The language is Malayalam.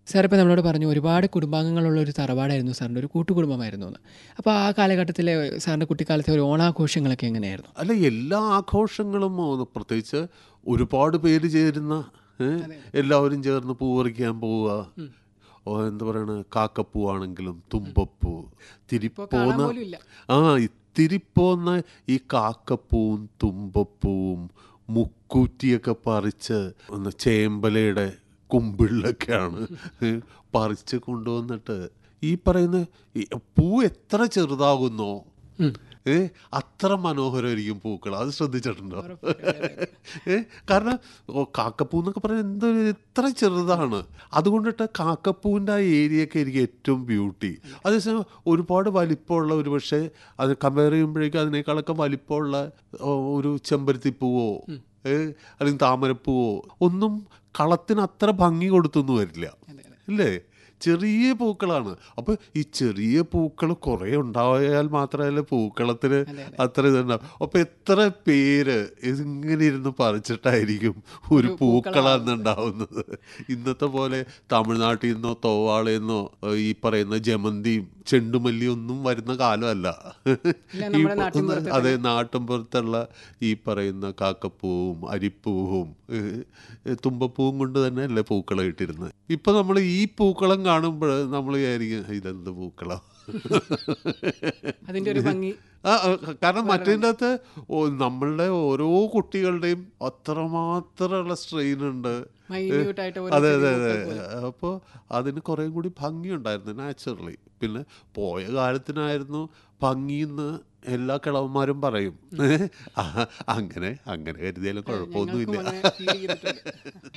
സാർ ഇപ്പോൾ നമ്മളോട് പറഞ്ഞു ഒരുപാട് കുടുംബാംഗങ്ങളുള്ള ഒരു തറവാടായിരുന്നു സാറിൻ്റെ ഒരു കൂട്ടുകുടുംബമായിരുന്നു എന്ന് അപ്പോൾ ആ കാലഘട്ടത്തിലെ സാറിൻ്റെ കുട്ടിക്കാലത്തെ ഒരു ഓണാഘോഷങ്ങളൊക്കെ എങ്ങനെയായിരുന്നു അല്ല എല്ലാ ആഘോഷങ്ങളും ഓ, പ്രത്യേകിച്ച് ഒരുപാട് പേര് ചേരുന്ന ഏ, എല്ലാവരും ചേർന്ന് പൂ പറിക്കാൻ പോവുക ഓ, എന്താ പറയണ കാക്കപ്പൂവാണെങ്കിലും തുമ്പപ്പൂ തിരിപ്പോന്ന പോലും ഇല്ല. ആ തിരിപ്പോന്ന ഈ കാക്കപ്പൂവും തുമ്പപ്പൂവും മുക്കൂറ്റിയൊക്കെ പറിച്ച് ഒന്ന് ചേമ്പലയുടെ കുമ്പിളിലൊക്കെയാണ് ഏ, പറിച്ച് കൊണ്ടുവന്നിട്ട് ഈ പറയുന്ന ഈ പൂ എത്ര ചെറുതാകുന്നോ ഏ അത്ര മനോഹരമായിരിക്കും പൂക്കൾ അത് ശ്രദ്ധിച്ചിട്ടുണ്ടോ ഏ കാരണം ഓ, കാക്കപ്പൂ എന്നൊക്കെ പറഞ്ഞാൽ എന്തൊരു എത്ര ചെറുതാണ് അതുകൊണ്ടിട്ട് കാക്കപ്പൂവിൻ്റെ ആ ഏരിയയൊക്കെ ആയിരിക്കും ഏറ്റവും ബ്യൂട്ടി അതേസമയം ഒരുപാട് വലിപ്പമുള്ള ഒരു പക്ഷേ അത് കമ്പയർ ചെയ്യുമ്പോഴേക്കും അതിനേക്കാളൊക്കെ വലിപ്പമുള്ള ഓ, ഒരു ചെമ്പരത്തിപ്പൂവോ ഏ അല്ലെങ്കിൽ താമരപ്പൂവോ ഒന്നും കളത്തിന് അത്ര ഭംഗി കൊടുത്തൊന്നും വരില്ല ഇല്ലേ ചെറിയ പൂക്കളാണ് അപ്പോൾ ഈ ചെറിയ പൂക്കൾ കുറേ ഉണ്ടായാൽ മാത്രമല്ല പൂക്കളത്തിന് അത്ര ഇതുണ്ടാവും അപ്പോൾ എത്ര പേര് ഇതിങ്ങനെ ഇരുന്ന് പറിച്ചിട്ടായിരിക്കും ഒരു പൂക്കളാന്ന് ഉണ്ടാവുന്നത് ഇന്നത്തെ പോലെ തമിഴ്നാട്ടിൽ നിന്നോ തോവാളയിൽ നിന്നോ ഈ പറയുന്ന ജമന്തിയും ചെണ്ടുമല്ലിയും ഒന്നും വരുന്ന കാലമല്ല ഈ ഒന്ന് അതെ നാട്ടിൻപുറത്തുള്ള ഈ പറയുന്ന കാക്കപ്പൂവും അരിപ്പൂവും ഏഹ്, തുമ്പപ്പൂവും കൊണ്ട് തന്നെ അല്ലേ പൂക്കളം ഇട്ടിരുന്നത് ഇപ്പൊ നമ്മൾ ഈ പൂക്കളം കാണുമ്പോൾ നമ്മൾ വിചാരിക്കും ഇതെന്ത് പൂക്കളം അതിൻ്റെ ഒരു ഭംഗി ആ, ആ, കാരണം മറ്റേതിൻ്റെ അകത്ത് ഓ- നമ്മളുടെ ഓരോ കുട്ടികളുടെയും അത്രമാത്രമുള്ള സ്ട്രെയിൻ ഉണ്ട് മൈന്യൂട്ടായിട്ട് ഓരോ അതെ അതെ ചെറിയ അതെ അപ്പോൾ അതിന് കുറേ കൂടി ഭംഗിയുണ്ടായിരുന്നു നാച്ചുറലി പിന്നെ പോയ കാലത്തിനായിരുന്നു ഭംഗിന്ന് എല്ലാ കിളവന്മാരും പറയും ആ, അങ്ങനെ അങ്ങനെ കരുതിയാലും കുഴപ്പമൊന്നുമില്ല ഞങ്ങൾക്കും അങ്ങനെ feel ചെയ്തിട്ടുണ്ട്.